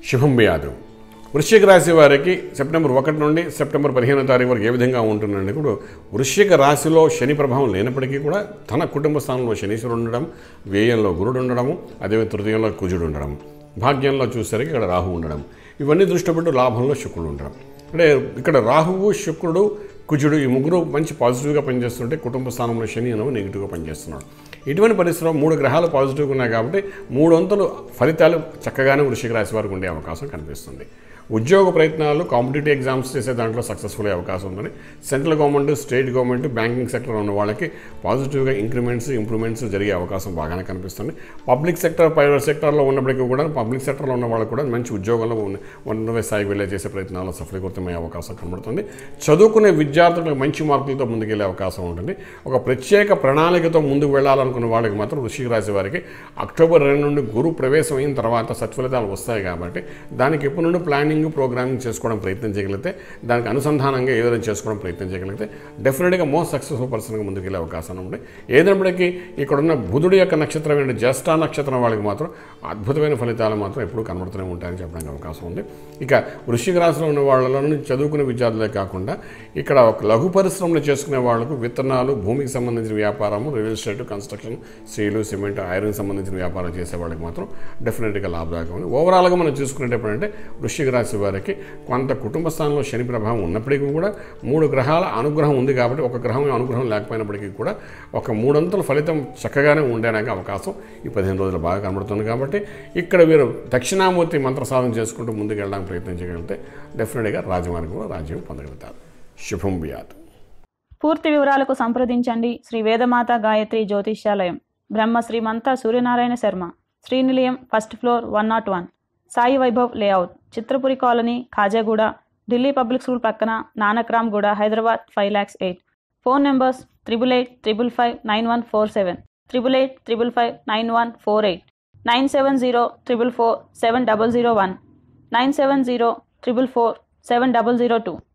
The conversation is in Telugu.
శుభం వ్యాధం వృశ్చిక రాశి వారికి సెప్టెంబర్ ఒకటి నుండి సెప్టెంబర్ పదిహేనో తారీఖు వరకు ఏ విధంగా ఉంటుందండి ఇప్పుడు వృశ్చిక రాశిలో శని ప్రభావం లేనప్పటికీ కూడా తన కుటుంబ స్థానంలో శనీశ్వరుడు ఉండడం వ్యయంలో గురుడు ఉండడము అదే తృతీయంలో కుజుడు ఉండడం భాగ్యంలో చూసేసరికి ఇక్కడ రాహు ఉండడం ఇవన్నీ దృష్టి పెట్టు లాభంలో శుక్రుడు ఉండడం అంటే ఇక్కడ రాహువు శుక్రుడు కుజుడు ఈ ముగ్గురు మంచి పాజిటివ్గా పనిచేస్తుంటే కుటుంబ స్థానంలో శని అనేవి నెగిటివ్గా పనిచేస్తున్నాడు ఇటువంటి పరిస్థితిలో మూడు గ్రహాలు పాజిటివ్గా ఉన్నాయి కాబట్టి మూడు వంతులు ఫలితాలు చక్కగానే వృషిక రాశి వారికి ఉండే అవకాశం కనిపిస్తుంది ఉద్యోగ ప్రయత్నాలు కాంపిటేటివ్ ఎగ్జామ్స్ చేసే దాంట్లో సక్సెస్ఫుల్ అయ్యే అవకాశం ఉందని central government state government banking sector ఉన్న వాళ్ళకి పాజిటివ్గా ఇంక్రిమెంట్స్ ఇంప్రూవ్మెంట్స్ జరిగే అవకాశం బాగానే కనిపిస్తుంది పబ్లిక్ సెక్టర్ ప్రైవేట్ సెక్టర్లో ఉన్నప్పటికీ కూడా పబ్లిక్ సెక్టర్లో ఉన్న వాళ్ళకు కూడా మంచి ఉద్యోగంలో ఉన్న- ఉన్నత స్థాయికి వెళ్ళే చేసే ప్రయత్నాల్లో సఫలీకృతమయ్యే అవకాశం కనబడుతుంది చదువుకునే విద్యార్థులకు మంచి మార్కులతో ముందుకెళ్ళే అవకాశం ఉంటుంది ఒక ప్రత్యేక ప్రణాళికతో ముందుకు వెళ్ళాలనుకున్న వాళ్ళకి మాత్రం వృషిక రాశి వారికి అక్టోబర్ రెండు నుండి గురు ప్రవేశం అయిన తర్వాత సత్ఫలితాలు వస్తాయి కాబట్టి దానికి ఎప్పటి నుండి ప్లానింగ్ ప్రోగ్రామింగ్ చేసుకోవడం ప్రయత్నం చేయగలిగితే దానికి అనుసంధానంగా ఏదైనా చేసుకోవడం ప్రయత్నం చేయగలిగితే డెఫినెట్గా మోస్ట్ సక్సెస్ఫుల్ పర్సన్గా ముందుకెళ్ళే అవకాశం ఉంది ఏదైనప్పటికీ ఇక్కడున్న బుధుడి యొక్క నక్షత్రమైన జ్యేష్ఠ నక్షత్రం వాళ్ళకి మాత్రం అద్భుతమైన ఫలితాలు మాత్రం ఎప్పుడూ కనబడుతూనే ఉంటాయని చెప్పడానికి అవకాశం ఉంది ఇక వృశ్చిక రాశిలో ఉన్న వాళ్ళలో నుంచి చదువుకునే విద్యార్థులే కాకుండా ఇక్కడ ఒక లఘు పరిశ్రమలు చేసుకునే వాళ్ళకు విత్తనాలు భూమికి సంబంధించిన వ్యాపారము real estate construction steel cement iron సంబంధించిన వ్యాపారం చేసే వాళ్ళకి మాత్రం డెఫినెట్గా లాభదాయకం ఉంది ఓవరాల్గా మనం చూసుకునేటప్పుడు అంటే వృశ్చిక రాశి వారికి కొంత కుటుంబ స్థానంలో శని ప్రభావం ఉన్నప్పటికీ కూడా మూడు గ్రహాల అనుగ్రహం ఉంది కాబట్టి ఒక గ్రహం అనుగ్రహం లేకపోయినప్పటికీ కూడా ఒక మూడొంతుల ఫలితం చక్కగానే ఉండడానికి అవకాశం ఈ పదిహేను రోజులు బాగా కనబడుతుంది కాబట్టి ఇక్కడ వీరు దక్షిణామూర్తి మంత్ర సాధన చేసుకుంటూ ముందుకు వెళ్ళడానికి ప్రయత్నం చేయగలిగితే డెఫినెట్గా రాజమార్గంలో రాజ్యం పొందగలుగుతారు శుభం వ్యాధం పూర్తి వివరాలకు సంప్రదించండి Shri Vedamata Gayatri Jyotishyalayam Brahma Srimantha Suryanarayana Sharma Srinilayam first floor one naught one Sai Vaibhav layout Chitrapuri colony Khajaguda Delhi public school పక్కన Nanakramguda Hyderabad five lakhs eight phone numbers triple eight triple five nine one four seven triple eight triple five nine one four eight nine seven zero triple four seven double zero one nine seven zero triple four seven double zero two